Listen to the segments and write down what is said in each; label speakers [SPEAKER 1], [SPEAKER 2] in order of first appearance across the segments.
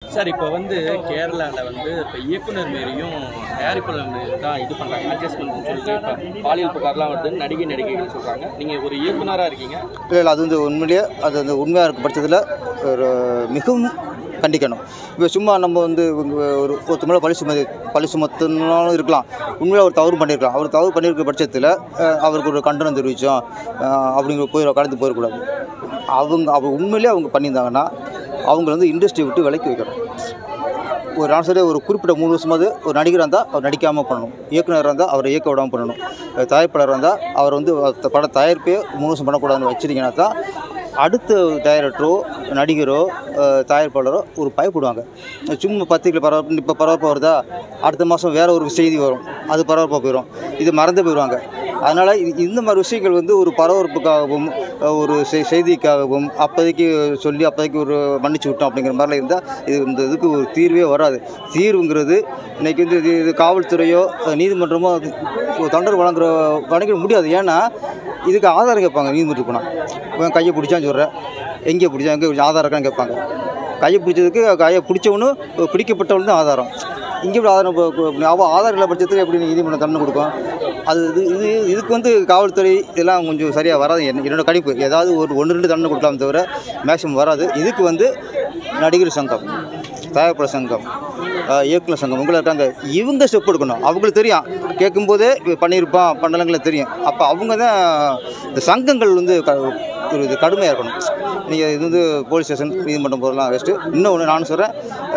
[SPEAKER 1] sir இப்போ வந்து கேரளாவில் வந்து இப்போ இயக்குனர் மாரியும் தயாரிப்பாளர் மாரி தான் இது பண்ணுறாங்க அட்ஜஸ்ட்மெண்ட் சொல்லிட்டு இப்போ பாலியல் புகார்லாம் வருது நடிகை நடிகைகள் சொல்கிறாங்க நீங்கள் ஒரு இயக்குனராக இருக்கீங்க
[SPEAKER 2] இல்லை இல்லை அது வந்து உண்மையிலேயே அது வந்து உண்மையாக இருக்க பட்சத்தில் ஒரு மிகவும் கண்டிக்கணும் இப்போ சும்மா நம்ம வந்து இவங்க ஒரு ஒருத்தர் மேலே பழி சுமதி பழி சுமத்தினாலும் இருக்கலாம் உண்மையாக அவர் தவறு பண்ணியிருக்கலாம் அவர் தவறு பண்ணியிருக்க பட்சத்தில் அஹ், அவருக்கு ஒரு கண்டனம் தெரிவித்தோம் அப்படிங்கிற போய் கடந்து போயிடக்கூடாது அவங்க அவங்க உண்மையிலேயே அவங்க பண்ணியிருந்தாங்கன்னா அவங்கள வந்து இண்டஸ்ட்ரி விட்டு விலக்கி வைக்கணும் ஒரு ஆன்சரே ஒரு குறிப்பிட்ட மூணு வருஷமாவது ஒரு நடிகராக இருந்தால் அவர் நடிக்காமல் பண்ணணும் இயக்குனராக இருந்தால் அவரை இயக்க விடாமல் பண்ணணும் அஹ் தயாரிப்பாளராக இருந்தால் அவர் வந்து அந்த பட தயாரிப்பே மூணு வருஷம் பண்ணக்கூடாதுன்னு வச்சிருக்கீங்கன்னா தான் அடுத்த டைரக்டரோ நடிகரோ அஹ் தயாரிப்பாளரோ ஒரு பயப்படுவாங்க சும்மா பத்திரிக்கை பரபரப்பு இப்போ பரபரப்பாக வருதா அடுத்த மாதம் வேற ஒரு செய்தி வரும் அது பரபரப்பாக போயிடும் இது மறந்து போயிடுவாங்க அதனால் இந்த மாதிரி விஷயங்கள் வந்து ஒரு பரபரப்புக்காகவும் அஹ் ஒரு செய் செய்திக்காகவும் அப்போதைக்கு சொல்லி அப்போதைக்கு ஒரு மன்னிச்சு விட்டோம் அப்படிங்கிற மாதிரிலாம் இருந்தால் இது இந்த இதுக்கு ஒரு தீர்வே வராது தீர்வுங்கிறது இன்றைக்கி வந்து இது இது காவல்துறையோ அஹ் நீதிமன்றமோ அது ஒரு தண்டனை வழங்குற வழங்க முடியாது ஏன்னா இதுக்கு ஆதாரம் கேட்பாங்க நீதிமன்றத்துக்கு போனால் இவன் கையை பிடிச்சான்னு சொல்கிறேன் எங்கே பிடிச்சா எங்கே பிடிச்சா ஆதாரம் இருக்கான்னு கேட்பாங்க கையை பிடிச்சதுக்கு கையை பிடிச்சவனும் பிடிக்கப்பட்டவனும் தான் ஆதாரம் இங்கே இப்படி ஆதாரம் இப்போ- இப்போ அவள் ஆதாரம் இல்லை பட்சத்தில் எப்படி நீதிமன்றம் தண்டனை கொடுக்கும் அது இது இது இதுக்கு வந்து காவல்துறை இதெல்லாம் கொஞ்சம் சரியாக வராது என்ன- என்னோட கணிப்பு ஏதாவது ஒரு ஒன்று ரெண்டு தண்டனை கொடுக்கலாம் தவிர மேக்ஸிமம் வராது இதுக்கு வந்து நடிகர் சங்கம் தயாரிப்பாளர் சங்கம் அஹ், இயக்குனர் சங்கம் இவங்க இருக்காங்க இவங்க ஸ்டெப் எடுக்கணும் அவங்களுக்கு தெரியும் கேட்கும்போதே இவன் பண்ணியிருப்பான் பண்ணலங்களை தெரியும் அப்போ அவங்க தான் இந்த சங்கங்கள் வந்து க ஒரு இது கடுமையாக இருக்கணும் நீங்கள் இது வந்து போலீஸ் ஸ்டேஷன் நீதிமன்றம் போகிறலாம் வேஸ்ட்டு இன்னொன்று நான் சொல்கிறேன்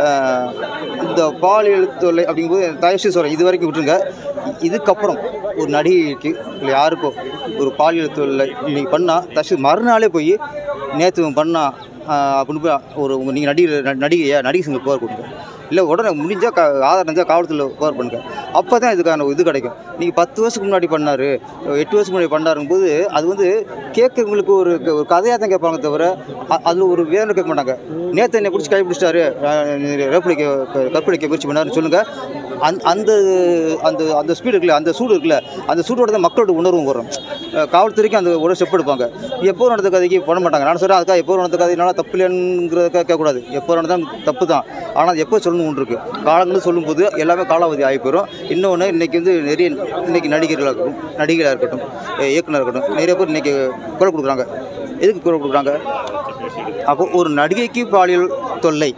[SPEAKER 2] இந்த பாலியல் தொல்லை அப்படிங்கும்போது தயவுசெய்து சொல்கிறேன் இது வரைக்கும் விட்டுருங்க இதுக்கப்புறம் ஒரு நடிகைக்கு இல்லை யாருக்கோ ஒரு பாலியல் தொல்லை நீங்கள் பண்ணால் தயவுசெய்து மறுநாளே போய் நேற்று பண்ணா ஆஹ், அப்படின்னு போய் ஒரு உங்கள் நீங்கள் நடிகை நடிகையா நடிகை சங்க புகார் கொடுங்க இல்லை உடனே முடிஞ்சால் கா ஆதாரம் இருந்தால் காவல்துறையில் புகார் பண்ணுங்க அப்போ தான் இதுக்கான இது கிடைக்கும் நீங்கள் பத்து வருஷத்துக்கு முன்னாடி பண்ணார் எட்டு வருஷத்துக்கு முன்னாடி பண்ணாருங்கும்போது அது வந்து கேட்குறவங்களுக்கு ஒரு ஒரு கதையாக தான் கேட்பாங்க தவிர அதில் ஒரு வேணும் கேட்க மாட்டாங்க நேற்று என்னை பிடிச்சி கை பிடிச்சிட்டாரு ரேப்படிக்க கற்பழிக்க முயற்சி பண்ணாருன்னு சொல்லுங்கள் அந் அந்த அந்த அந்த ஸ்பீடு இருக்குல்ல அந்த சூடு இருக்குல்ல அந்த சூடோட தான் மக்களோட உணர்வும் வரும் அஹ் காவல்துறைக்கு அந்த ஒரு ஸ்டெப் எடுப்பாங்க எப்போ நடந்த கதைக்கு பண்ண மாட்டாங்க நான் சொல்கிறேன் அதுக்காக எப்போ நடந்த கதைனால தப்பு இல்லைங்கிறதுக்காக கேட்கக்கூடாது எப்போ நடந்தால் தப்பு தான் ஆனால் அது எப்போ சொல்லணும் ஒன்று இருக்குது காலங்கள் சொல்லும்போது எல்லாமே காலாவதி ஆகி போயிடும் இன்னொன்று இன்றைக்கி வந்து நிறைய இன்றைக்கி நடிகர்களாக இருக்கட்டும் நடிகராக இருக்கட்டும் அஹ் இயக்குனராக இருக்கட்டும் நிறைய பேர் இன்றைக்கி குரல் கொடுக்குறாங்க எதுக்கு குரல் கொடுக்குறாங்க அப்போ ஒரு நடிகைக்கு பாலியல் தொல்லை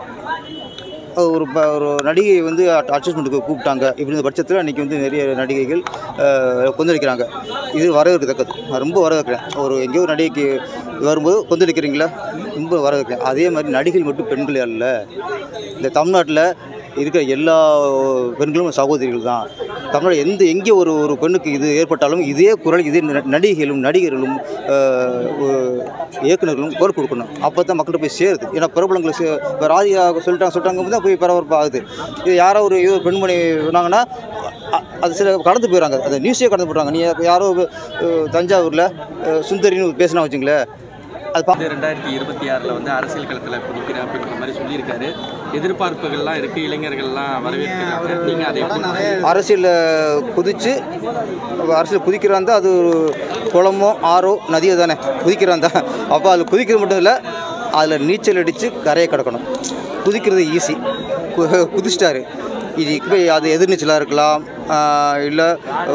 [SPEAKER 2] ஒரு ப- ஒரு நடிகை வந்து அட்ஜஸ்ட்மெண்ட்டுக்கு கூப்பிட்டாங்க இப்படி இந்த பட்சத்தில் இன்றைக்கி வந்து நிறைய நடிகைகள் அஹ், கொந்தளிக்கிறாங்க இது வரவேற்கத்தக்கது நான் ரொம்ப வரவேற்கிறேன் ஒரு எங்கேயோ ஒரு நடிகைக்கு வரும்போது கொந்தளிக்கிறீங்களா ரொம்ப வரவேற்கிறேன் அதே மாதிரி நடிகைகள் மட்டும் பெண்கள் அல்ல இந்த தமிழ்நாட்டில் இருக்கிற எல்லா பெண்களும் சகோதரிகள் தான் தமிழ்நாடு எந்த எங்கே ஒரு ஒரு பெண்ணுக்கு இது ஏற்பட்டாலும் இதே குரல் இதே ந- நடிகைகளும் நடிகர்களும் அஹ், ஒ- இயக்குனர்களும் குரல் கொடுக்கணும் அப்போ தான் மக்கள்கிட்ட போய் சேருது ஏன்னா பிரபலங்களை சே இப்போ ராதிகா சொல்லிட்டாங்க சொல்லிட்டாங்க தான் போய் பரபரப்பு ஆகுது இது யாரோ ஒரு ஏதோ ஒரு பெண்மணி சொன்னாங்கன்னா அ- அது சில கடந்து போயிடறாங்க அது நியூஸே கடந்து போடுறாங்க நீ யாரோ அஹ், தஞ்சாவூரில் அஹ், சுந்தரின்னு பேசினா வச்சுங்களேன் அது பா
[SPEAKER 1] வந்து ரெண்டாயிரத்தி இருபத்தி ஆறில் வந்து அரசியல் களத்தில் குதிக்கிறேன் அப்படின்ற மாதிரி சொல்லியிருக்காரு எதிர்பார்ப்புகள்லாம் இருக்குது இளைஞர்கள்லாம் வரவேற்கிறாங்க நீங்கள் அதை எப்படி
[SPEAKER 2] அரசியலில் குதித்து அரசியல் குதிக்கிறாந்தா அது ஒரு குளமோ ஆறோ நதியோ தானே குதிக்கிறாந்தா அப்போ அதில் குதிக்கிறது மட்டும் இல்லை அதில் நீச்சல் அடித்து கரையை கடக்கணும் குதிக்கிறது ஈஸி குதிச்சிட்டாரு இது இப்போ அது எதிர்நீச்சலாக இருக்கலாம் இல்லை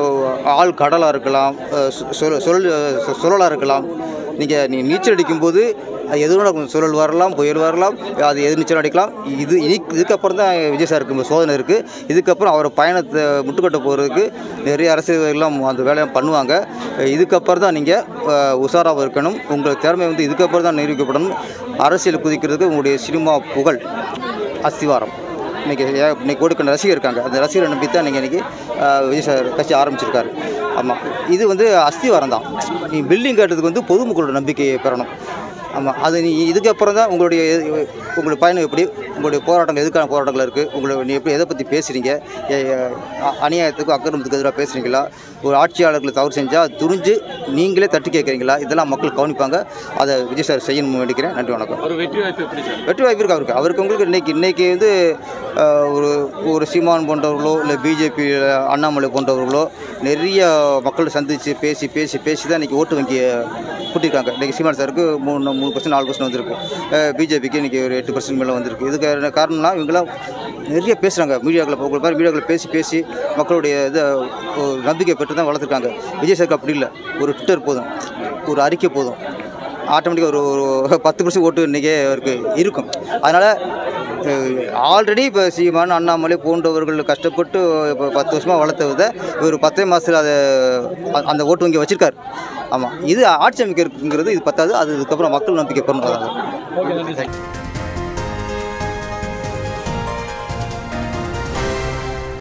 [SPEAKER 2] ஆள் கடலாக இருக்கலாம் அஹ் சு- சுழல் சுழல் சுழலாக இருக்கலாம் நீங்கள் நீ நீச்சல் அடிக்கும்போது அது எதுவும் நடக்கும் சுழல் வரலாம் புயல் வரலாம் அது எதிர்நீச்சல் அடிக்கலாம் இது இதுக்கு இதுக்கப்புறம் தான் விஜய் சாருக்கு சோதனை இருக்குது இதுக்கப்புறம் அவர் பயணத்தை முட்டுக்கட்ட போகிறதுக்கு நிறைய அரசியல்வாதிகள்லாம் அந்த வேலையை பண்ணுவாங்க இதுக்கப்புறம் தான் நீங்கள் உஷாராக இருக்கணும் உங்கள் திறமை வந்து இதுக்கப்புறம் தான் நிரூபிக்கப்படணும் அரசியல் குதிக்கிறதுக்கு உங்களுடைய சினிமா புகழ் அஸ்திவாரம் இன்றைக்கி இன்னைக்கு கோடிக்கண்ட ரசிகர் இருக்காங்க அந்த ரசிகரை நம்பி தான் நீங்கள் இன்றைக்கி விஜய் சார் கட்சி ஆரம்பிச்சிருக்காரு ஆமாம் இது வந்து அஸ்திவாரம் தான் நீ பில்டிங் கட்டுறதுக்கு வந்து பொதுமக்களோட நம்பிக்கையை பெறணும் ஆமாம் அது நீ இதுக்கப்புறம் தான் உங்களுடைய உங்களுடைய பயணம் எப்படி உங்களுடைய போராட்டங்கள் எதுக்கான போராட்டங்கள் இருக்குது உங்களை நீ எப்படி எதை பற்றி பேசுகிறீங்க அநியாயத்துக்கும் அக்கிரமத்துக்கு எதிராக பேசுகிறீங்களா ஒரு ஆட்சியாளர்களை தவறு செஞ்சால் துணிஞ்சு நீங்களே தட்டி கேட்குறீங்களா இதெல்லாம் மக்கள் கவனிப்பாங்க அதை விஜய் சார் செய்யணும்னு வேண்டிக்கிறேன் நன்றி வணக்கம்
[SPEAKER 1] ஒரு வெற்றி வாய்ப்பு எப்படி சார்
[SPEAKER 2] வெற்றி வாய்ப்பு இருக்கு அவருக்கு அவருக்கு உங்களுக்கு இன்னைக்கு இன்னைக்கு வந்து அஹ், ஒரு ஒரு சீமான் போன்றவர்களோ இல்லை பிஜேபி அண்ணாமலை போன்றவர்களோ நிறைய மக்களை சந்தித்து பேசி பேசி பேசி தான் இன்றைக்கி ஓட்டு வங்கியை கூட்டியிருக்காங்க இன்றைக்கி சீமான் சாருக்கு மூணு மூணு பர்சன்ட் நாலு பர்சன்ட் வந்திருக்கு பிஜேபிக்கு இன்றைக்கி ஒரு எட்டு பர்சன்ட் மேலே வந்திருக்கு இதுக்கு என்ன காரணம்னா இவங்கெல்லாம் நிறைய பேசுகிறாங்க மீடியாக்களை உங்களை மாதிரி மீடியாக்களை பேசி பேசி மக்களுடைய இதை ஒரு நம்பிக்கை பெற்று தான் வளர்த்துருக்காங்க விஜய் சாருக்கு அப்படி இல்லை ஒரு ட்விட்டர் போதும் ஒரு அறிக்கை போதும் ஆட்டோமேட்டிக்காக ஒரு ஒரு பத்து பர்சன்ட் ஓட்டு இன்றைக்கே அவருக்கு இருக்கும் அதனால் ஆல்ரெடி இப்போ சீமான் அண்ணாமலை போன்றவர்கள் கஷ்டப்பட்டு இப்போ பத்து வருஷமாக வளர்த்த வித ஒரு பத்தே மாதத்தில் அதை அ- அந்த ஓட்டு வங்கி வச்சிருக்காரு ஆமாம் இது ஆட்சி அமைக்கிறதுங்கிறது இது பத்தாது அது இதுக்கப்புறம் மக்கள் நம்பிக்கை பெறணும் அதான்
[SPEAKER 3] ஓகே நன்றி சார்